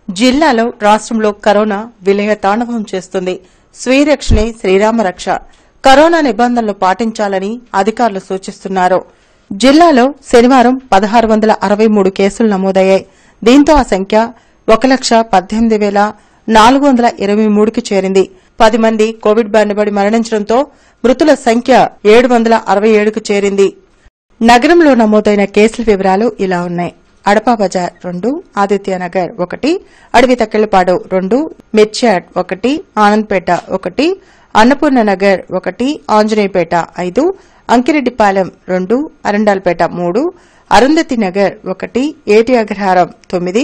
జిల్లాలో రాష్ట్రంలో కరోనా విలయ తాండవం చేస్తుంది స్వీయ రక్షణే శ్రీరామ రక్ష కరోనా నిబంధనలు పాటించాలని అధికారులు సూచిస్తున్నారు జిల్లాలో శనివారం పదహారు వందల అరవై మూడు కేసులు నమోదయ్యాయి దీంతో ఆ సంఖ్య ఒక లక్ష పద్దెనిమిది వేల నాలుగు వందల ఇరవై మూడుకి చేరింది పది మంది కోవిడ్ బారినబడి మరణించడంతో మృతుల సంఖ్య ఏడు వందల అరవై ఏడుకు చేరింది నగరంలో నమోదైన కేసుల వివరాలు ఇలా ఉన్నాయి అడపా బజార్ రెండు ఆదిత్యనగర్ ఒకటి అడవి తక్కెళ్లపాడు రెండు మిర్చాడ్ ఒకటి ఆనంద్పేట ఒకటి అన్నపూర్ణ నగర్ ఒకటి ఆంజనేయపేట ఐదు అంకిరెడ్డిపాలెం రెండు అరండాల్పేట మూడు అరుంధతి నగర్ ఒకటి ఏటి అగ్రహారం తొమ్మిది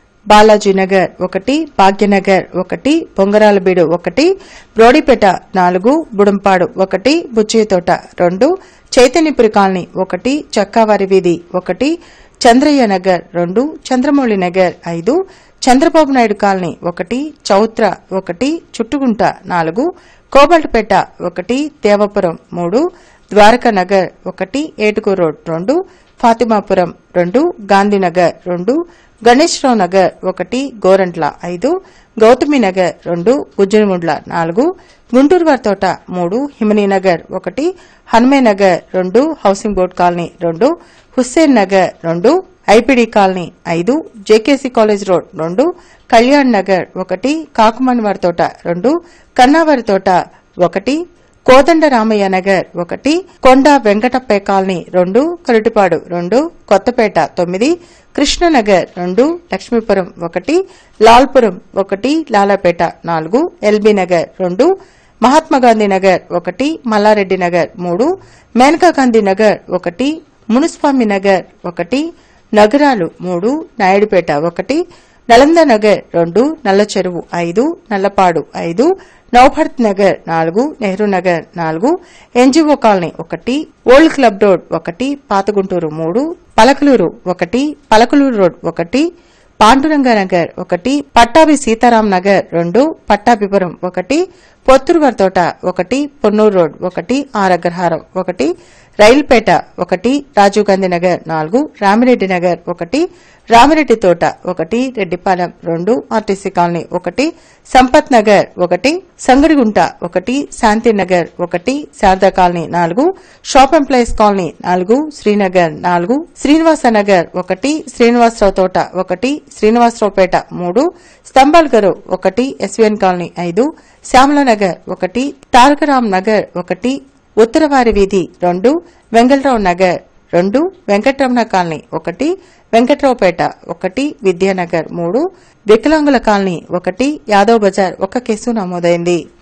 బాలాజీనగర్ ఒకటి భాగ్యనగర్ ఒకటి పొంగరాలబీడు ఒకటి బ్రోడిపేట నాలుగు బుడంపాడు ఒకటి బుచ్చితోట రెండు చైతన్యపురి కాలనీ ఒకటి చక్కావారి వీధి ఒకటి చంద్రయ్య నగర్ రెండు చంద్రమౌళి నగర్ ఐదు చంద్రబాబు నాయుడు కాలనీ ఒకటి చౌత్ర ఒకటి చుట్టుగుంట నాలుగు కోబల్ట్పేట ఒకటి దేవపురం మూడు ద్వారకా నగర్ ఒకటి ఏటుకూరు రోడ్ రెండు ఫాతిమాపురం రెండు గాంధీనగర్ రెండు గణేశ్వరరావు నగర్ ఒకటి గోరంట్ల ఐదు గౌతమి నగర్ రెండు ఉజ్జనముండ్ల నాలుగు గుంటూరు వారితోట మూడు హిమనీ నగర్ ఒకటి హనుమే నగర్ రెండు హౌసింగ్ బోర్డ్ కాలనీ రెండు హుస్సేన్ నగర్ రెండు ఐపీడీ కాలనీ ఐదు జేకేసీ కాలేజ్ రోడ్ రెండు కళ్యాణ్ నగర్ ఒకటి కాకుమణి వారితోట రెండు కన్నావారి తోట ఒకటి కోదండ రామయ్య నగర్ ఒకటి కొండ వెంకటప్ప కాలనీ రెండు కరుటిపాడు రెండు కొత్తపేట తొమ్మిది కృష్ణనగర్ రెండు లక్ష్మీపురం ఒకటి లాల్పురం ఒకటి లాలాపేట నాలుగు ఎల్బీ నగర్ రెండు మహాత్మాగాంధీ నగర్ ఒకటి మల్లారెడ్డి నగర్ మూడు మేనకా గాంధీ నగర్ ఒకటి మునుస్వామి నగర్ ఒకటి నగరాలు మూడు నాయుడుపేట ఒకటి నలంద నగర్ రెండు నల్ల చెరువు ఐదు నల్లపాడు ఐదు నౌభర్త్ నగర్ నాలుగు నెహ్రూ నగర్ నాలుగు ఎన్జీఓ కాలనీ ఒకటి ఓల్డ్ క్లబ్ రోడ్ ఒకటి పాతగుంటూరు మూడు పలకలూరు ఒకటి పలకలూరు రోడ్ ఒకటి పాండురంగ నగర్ ఒకటి పట్టాభి సీతారాం నగర్ రెండు పట్టాభిపురం ఒకటి పొత్తురువారి తోట ఒకటి పొన్నూరు రోడ్ ఒకటి ఆర్ అగ్రహారం ఒకటి రైల్పేట ఒకటి రాజీవ్ గాంధీ నగర్ నాలుగు రామిరెడ్డి నగర్ ఒకటి రామిరెడ్డి తోట ఒకటి రెడ్డిపాలెం రెండు ఆర్టీసీ కాలనీ ఒకటి సంపత్ నగర్ ఒకటి సంగడిగుంట ఒకటి శాంతినగర్ ఒకటి శారదా కాలనీ నాలుగు షాప్ ఎంప్లాయీస్ కాలనీ నాలుగు శ్రీనగర్ నాలుగు శ్రీనివాస నగర్ ఒకటి శ్రీనివాసరావు తోట ఒకటి శ్రీనివాసరావుపేట మూడు స్తంభాల్గరు ఒకటి ఎస్వీఎన్ కాలనీ ఐదు శ్యామల నగర్ ఒకటి తారకరాం నగర్ ఒకటి ఉత్తరవారి వీధి రెండు వెంగళరావు నగర్ రెండు వెంకటరమణ కాలనీ ఒకటి వెంకట్రావుపేట ఒకటి విద్యానగర్ మూడు వికలాంగుల కాలనీ ఒకటి యాదవ్ బజార్ ఒక కేసు నమోదైంది